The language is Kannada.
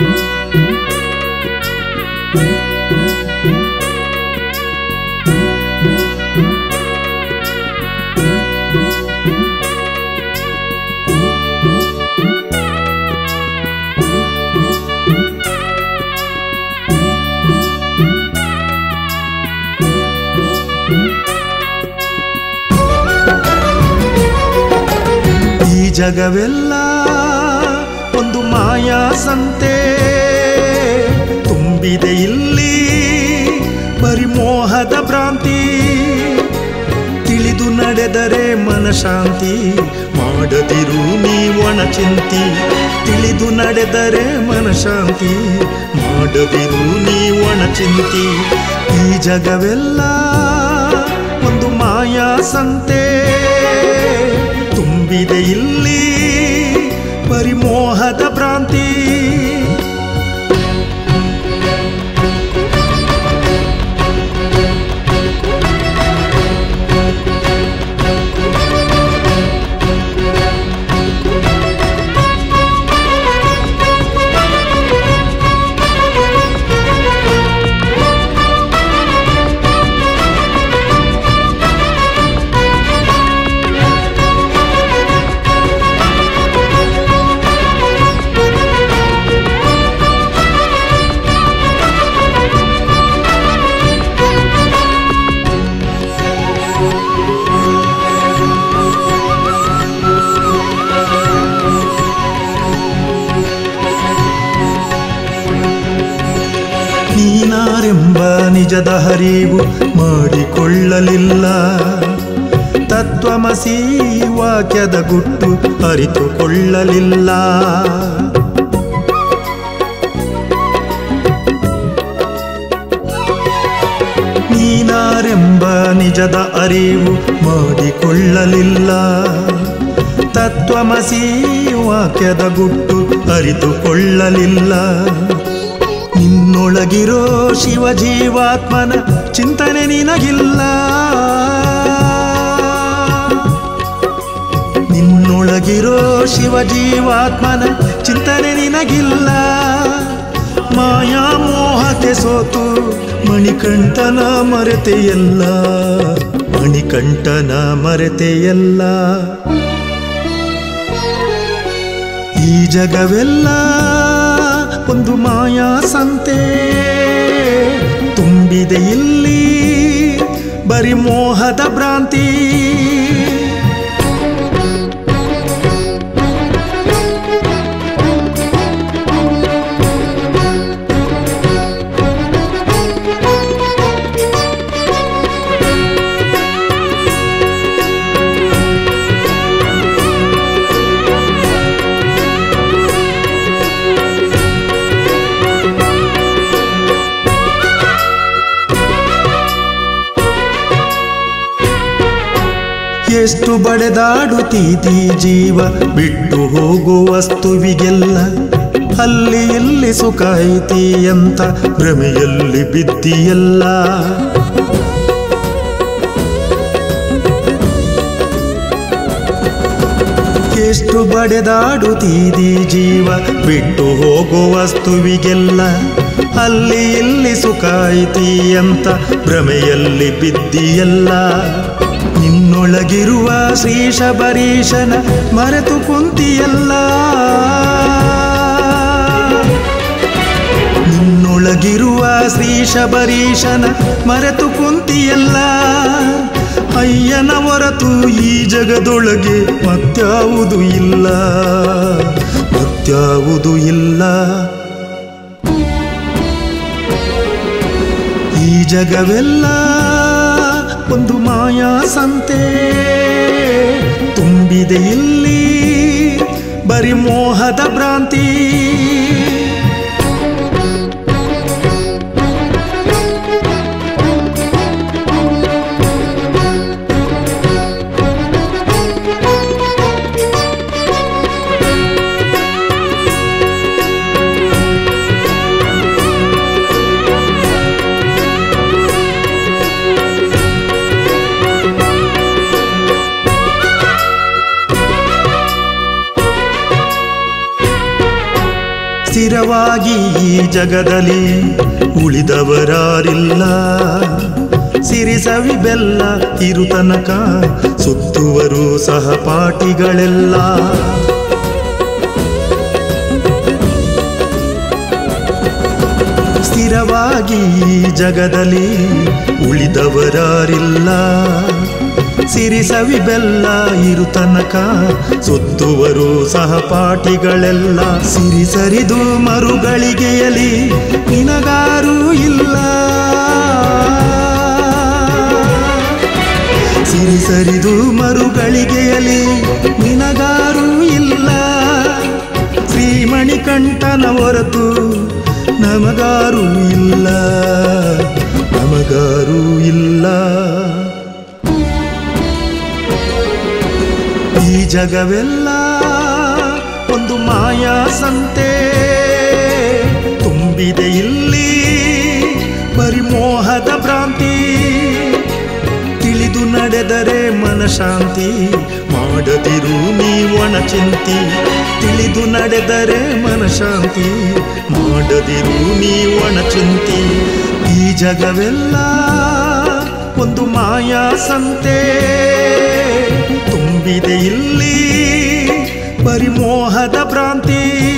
ಈ ಜಗವೆಲ್ಲ ಒಂದು ಮಾಯಾ ಸಂತೆ ತುಂಬಿದೆ ಇಲ್ಲಿ ಬರಿ ಮೋಹದ ಭ್ರಾಂತಿ ತಿಳಿದು ನಡೆದರೆ ಮನಶಾಂತಿ ಮಾಡದಿರು ನೀ ಒಣ ಚಿಂತಿ ತಿಳಿದು ನಡೆದರೆ ಮನಶಾಂತಿ ಮಾಡದಿರು ನೀ ಒಣ ಚಿಂತಿ ಈ ಜಗವೆಲ್ಲ ಒಂದು ಮಾಯಾ ಸಂತೆ ತುಂಬಿದೆ ಇಲ್ಲಿ ಪರಿಮೋಹದ ಭ್ರಾಂತಿ ನೀನಾರೆಂಬ ನಿಜದ ಹರಿವು ಮಾಡಿಕೊಳ್ಳಲಿಲ್ಲ ತತ್ವಮಸಿ ವಾಕ್ಯದ ಗುಟ್ಟು ಅರಿತುಕೊಳ್ಳಲಿಲ್ಲ ನೀನಾರೆಂಬ ನಿಜದ ಅರಿವು ಮಾಡಿಕೊಳ್ಳಲಿಲ್ಲ ತತ್ವಮಸಿ ವಾಕ್ಯದ ಗುಟ್ಟು ಅರಿತುಕೊಳ್ಳಲಿಲ್ಲ ನಿನ್ನೊಳಗಿರೋ ಶಿವ ಜೀವಾತ್ಮನ ಚಿಂತನೆ ನಿನಗಿಲ್ಲ ನಿನ್ನೊಳಗಿರೋ ಶಿವ ಜೀವಾತ್ಮನ ಚಿಂತನೆ ನಿನಗಿಲ್ಲ ಮಾಯಾ ಮೋಹಕ್ಕೆ ಸೋತು ಮಣಿಕಂಠನ ಮರೆತೆಯಲ್ಲ ಮಣಿಕಂಠನ ಮರೆತೆಯಲ್ಲ ಈ ಜಗವೆಲ್ಲ ಒಂದು ಮಾಯಾ ಸಂತೆ ತುಂಬಿದೆ ಇಲ್ಲಿ ಬರಿ ಮೋಹದ ಭ್ರಾಂತಿ ಎಷ್ಟು ಬಡೆದಾಡುತ್ತೀತಿ ಜೀವ ಬಿಟ್ಟು ಹೋಗೋ ವಸ್ತುವಿಗೆಲ್ಲ ಅಲ್ಲಿ ಇಲ್ಲಿ ಸುಖ ಐತಿ ಅಂತ ಭ್ರಮೆಯಲ್ಲಿ ಬಿದ್ದಿಯಲ್ಲ ಎಷ್ಟು ಬಡೆದಾಡುತ್ತೀದಿ ಜೀವ ಬಿಟ್ಟು ಹೋಗೋ ವಸ್ತುವಿಗೆಲ್ಲ ಅಲ್ಲಿ ಇಲ್ಲಿ ಸುಖ ಐತಿ ಅಂತ ಭ್ರಮೆಯಲ್ಲಿ ಬಿದ್ದಿಯಲ್ಲ ನಿನ್ನೊಳಗಿರುವ ಶ್ರೀ ಶಬರೀಶನ ಮರೆತು ಕುಂತಿಯಲ್ಲ ನಿನ್ನೊಳಗಿರುವ ಶ್ರೀ ಶಬರೀಶನ ಮರೆತು ಕುಂತಿಯಲ್ಲ ಅಯ್ಯನ ಹೊರತು ಈ ಜಗದೊಳಗೆ ಮತ್ಯಾವುದು ಇಲ್ಲ ಮತ್ಯಾವುದು ಇಲ್ಲ ಈ ಜಗವೆಲ್ಲ ಒಂದು ಮಾಯಾ ಸಂತೆ ತುಂಬಿದೆ ಇಲ್ಲಿ ಬರಿ ಮೋಹದ ಭ್ರಾಂತಿ ಸ್ಥಿರವಾಗಿ ಈ ಜಗದಲ್ಲಿ ಉಳಿದವರಾರಿಲ್ಲ ಸಿರಿಸವಿ ಬೆಲ್ಲ ಇರುತನಕ ಸುತ್ತುವರು ಸಹಪಾಠಿಗಳೆಲ್ಲ ಸ್ಥಿರವಾಗಿ ಈ ಜಗದಲ್ಲಿ ಉಳಿದವರಾರಿಲ್ಲ ಸಿರಿಸವಿ ಬೆಲ್ಲ ಇರುತನಕ ಸುತ್ತುವರು ಸಹಪಾಠಿಗಳೆಲ್ಲ ಸಿರಿ ಸರಿದು ಮರುಗಳಿಗೆಯಲಿ ನಿನಗಾರೂ ಇಲ್ಲ ಸಿರಿ ಸರಿದು ಮರುಗಳಿಗೆಯಲಿ ನಿನಗಾರೂ ಇಲ್ಲ ಶ್ರೀಮಣಿ ಕಂಠನ ಹೊರತು ನಮಗಾರೂ ಇಲ್ಲ ನಮಗಾರೂ ಇಲ್ಲ ಈ ಜಗವೆಲ್ಲ ಒಂದು ಮಾಯಾ ಸಂತೆ ತುಂಬಿದೆ ಇಲ್ಲಿ ಪರಿಮೋಹದ ಭ್ರಾಂತಿ ತಿಳಿದು ನಡೆದರೆ ಮನಶಾಂತಿ ಮಾಡದಿರು ನೀವಣ ಚಿಂತಿ ತಿಳಿದು ನಡೆದರೆ ಮನಶಾಂತಿ ಮಾಡದಿರು ನೀವಣ ಚಿಂತಿ ಈ ಜಗವೆಲ್ಲ ಒಂದು ಮಾಯಾ ಸಂತೆ ತುಂಬಿದೆ ಇಲ್ಲಿ ಪರಿಮೋಹದ ಭ್ರಾಂತಿ